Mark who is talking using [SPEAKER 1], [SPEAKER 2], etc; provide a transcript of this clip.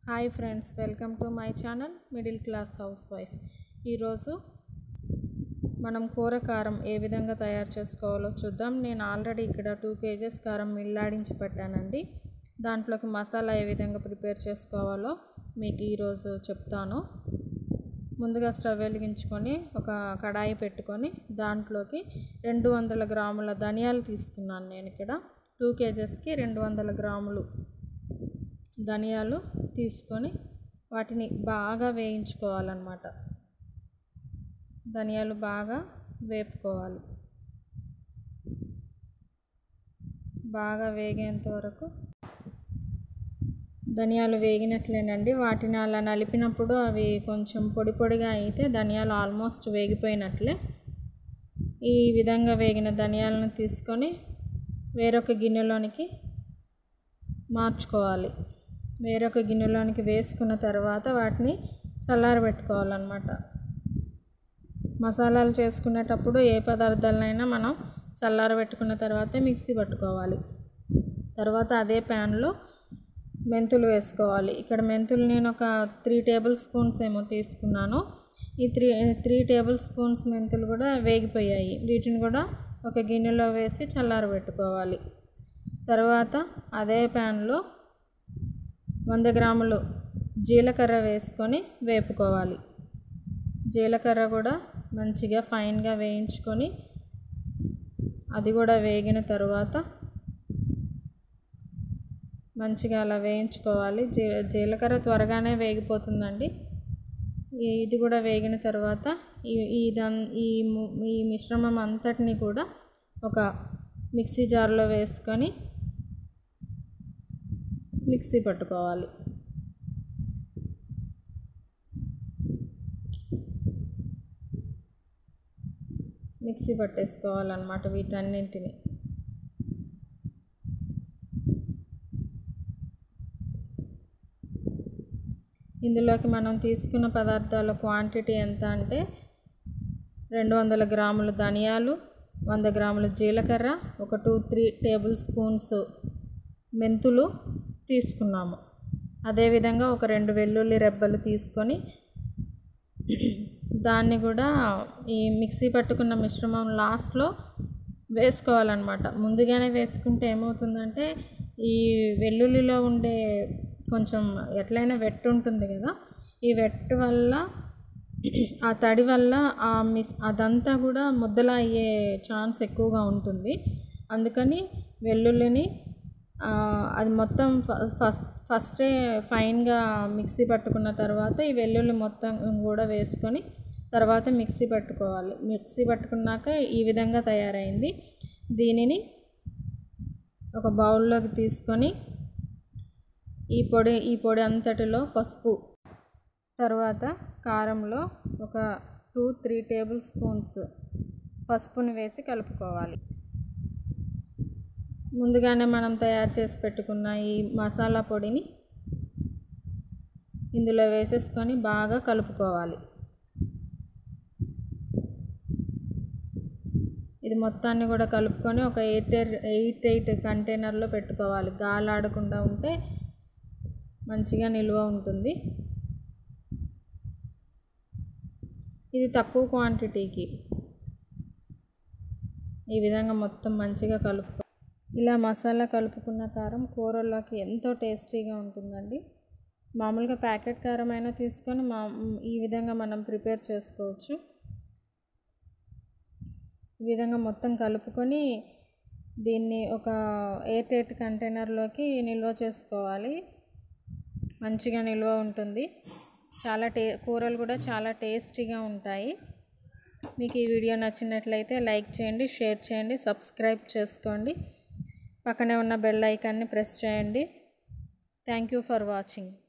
[SPEAKER 1] hi friends welcome to my channel middle class housewife ఈరోజు మనం కూర కారం ఏ విధంగా తయారు చేసుకోవాలో చూద్దాం నేను ఆల్రెడీ ఇక్కడ టూ కేజెస్ కారం మిల్లాడించి పెట్టానండి దాంట్లోకి మసాలా ఏ విధంగా ప్రిపేర్ చేసుకోవాలో మీకు ఈరోజు చెప్తాను ముందుగా స్టవ్ వెలిగించుకొని ఒక కడాయి పెట్టుకొని దాంట్లోకి రెండు వందల గ్రాముల ధనియాలు తీసుకున్నాను నేను ఇక్కడ టూ కేజెస్కి రెండు వందల గ్రాములు ధనియాలు తీసుకొని వాటిని బాగా వేయించుకోవాలన్నమాట ధనియాలు బాగా వేపుకోవాలి బాగా వేగేంత వరకు ధనియాలు వేగినట్లేనండి వాటిని అలా నలిపినప్పుడు అవి కొంచెం పొడి పొడిగా అయితే ధనియాలు ఆల్మోస్ట్ వేగిపోయినట్లే ఈ విధంగా వేగిన ధనియాలను తీసుకొని వేరొక గిన్నెలోనికి మార్చుకోవాలి వేరొక గిన్నెలోనికి వేసుకున్న తర్వాత వాటిని చల్లారబెట్టుకోవాలన్నమాట మసాలాలు చేసుకునేటప్పుడు ఏ పదార్థాలనైనా మనం చల్లారబెట్టుకున్న తర్వాతే మిక్సీ పట్టుకోవాలి తర్వాత అదే ప్యాన్లో మెంతులు వేసుకోవాలి ఇక్కడ మెంతులు నేను ఒక త్రీ టేబుల్ స్పూన్స్ ఏమో తీసుకున్నాను ఈ త్రీ త్రీ టేబుల్ స్పూన్స్ మెంతులు కూడా వేగిపోయాయి వీటిని కూడా ఒక గిన్నెలో వేసి చల్లారబెట్టుకోవాలి తర్వాత అదే ప్యాన్లో వంద గ్రాములు జీలకర్ర వేసుకొని వేపుకోవాలి జీలకర్ర కూడా మంచిగా ఫైన్గా వేయించుకొని అది కూడా వేగిన తర్వాత మంచిగా అలా వేయించుకోవాలి జీ జీలకర్ర త్వరగానే వేగిపోతుందండి ఇది కూడా వేగిన తర్వాత ఈ ఇదన్ ఈ ఈ మిశ్రమం అంతటిని కూడా ఒక మిక్సీ జార్లో వేసుకొని మిక్సీ పట్టుకోవాలి మిక్సీ పట్టేసుకోవాలన్నమాట వీటన్నింటిని ఇందులోకి మనం తీసుకున్న పదార్థాల క్వాంటిటీ ఎంత అంటే రెండు వందల గ్రాముల ధనియాలు వంద గ్రాముల జీలకర్ర ఒక టూ త్రీ టేబుల్ స్పూన్స్ మెంతులు తీసుకున్నాము అదేవిధంగా ఒక రెండు వెల్లుల్లి రెబ్బలు తీసుకొని దాన్ని కూడా ఈ మిక్సీ పట్టుకున్న మిశ్రమం లాస్ట్లో వేసుకోవాలన్నమాట ముందుగానే వేసుకుంటే ఏమవుతుందంటే ఈ వెల్లుల్లిలో ఉండే కొంచెం ఎట్లయినా వెట్ ఉంటుంది కదా ఈ వెట్ వల్ల ఆ తడి వల్ల ఆ మిస్ అదంతా కూడా ముద్దలా అయ్యే ఛాన్స్ ఎక్కువగా ఉంటుంది అందుకని వెల్లుల్లిని అది మొత్తం ఫస్ట్ ఫస్టే ఫైన్గా మిక్సీ పట్టుకున్న తర్వాత ఈ వెల్లుల్లి మొత్తం కూడా వేసుకొని తర్వాత మిక్సీ పట్టుకోవాలి మిక్సీ పట్టుకున్నాక ఈ విధంగా తయారైంది దీనిని ఒక బౌల్లోకి తీసుకొని ఈ పొడి ఈ పొడి అంతటిలో పసుపు తర్వాత కారంలో ఒక టూ త్రీ టేబుల్ స్పూన్స్ పసుపుని వేసి కలుపుకోవాలి ముందుగానే మనం తయారు చేసి పెట్టుకున్న ఈ మసాలా పొడిని ఇందులో వేసేసుకొని బాగా కలుపుకోవాలి ఇది మొత్తాన్ని కూడా కలుపుకొని ఒక ఎయిట్ ఎయిట్ ఎయిట్ కంటైనర్లో పెట్టుకోవాలి గాలి ఆడకుండా ఉంటే మంచిగా నిల్వ ఉంటుంది ఇది తక్కువ క్వాంటిటీకి ఈ విధంగా మొత్తం మంచిగా కలుపుకో ఇలా మసాలా కలుపుకున్న కారం కూరల్లోకి ఎంతో టేస్టీగా ఉంటుందండి మామూలుగా ప్యాకెట్ కారం అయినా తీసుకొని మా ఈ విధంగా మనం ప్రిపేర్ చేసుకోవచ్చు ఈ విధంగా మొత్తం కలుపుకొని దీన్ని ఒక ఎయిట్ ఎయిట్ కంటైనర్లోకి నిల్వ చేసుకోవాలి మంచిగా నిల్వ ఉంటుంది చాలా టే కూరలు కూడా చాలా టేస్టీగా ఉంటాయి మీకు ఈ వీడియో నచ్చినట్లయితే లైక్ చేయండి షేర్ చేయండి సబ్స్క్రైబ్ చేసుకోండి పక్కనే ఉన్న బెల్ ఐకాన్ని ప్రెస్ చేయండి థ్యాంక్ యూ ఫర్ వాచింగ్